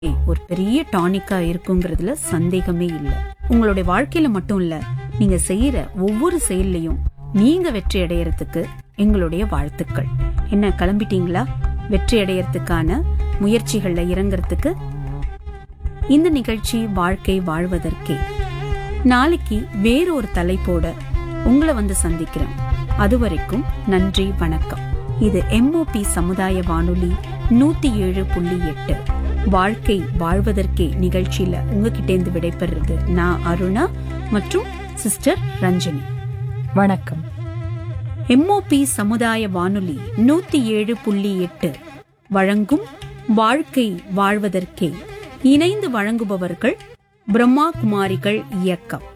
ஒரு பெரிய டானிக்கா இருக்குங்கிறதுல சந்தேகமே இல்ல உங்களுடைய வாழ்க்கையில மட்டும் இல்ல நீங்க செய்யற ஒவ்வொரு செயல்லையும் நீங்க வெற்றி அடையறதுக்கு எங்களுடைய வாழ்த்துக்கள் என்ன கிளம்பிட்டீங்களா வெற்றி அடையறதுக்கான முயற்சிகள்ல இறங்குறதுக்கு இந்த நிகழ்ச்சி வாழ்க்கை வாழ்வதற்கே நாளைக்கு வேறொரு தலைப்போட உங்களை வந்து சந்திக்கிறேன் அதுவரைக்கும் நன்றி வணக்கம் இது எம்ஓபி சமுதாய வானொலி நூத்தி ஏழு புள்ளி எட்டு வாழ்க்கை வாழ்வதற்கே நிகழ்ச்சியில உங்ககிட்டேந்து விடைபெறுறது நான் அருணா மற்றும் சிஸ்டர் ரஞ்சனி வணக்கம் எம்ஓபி சமுதாய வானொலி நூத்தி ஏழு புள்ளி எட்டு வழங்கும் வாழ்க்கை வாழ்வதற்கே இணைந்து வழங்குபவர்கள் பிரம்மா குமாரிகள் இயக்கம்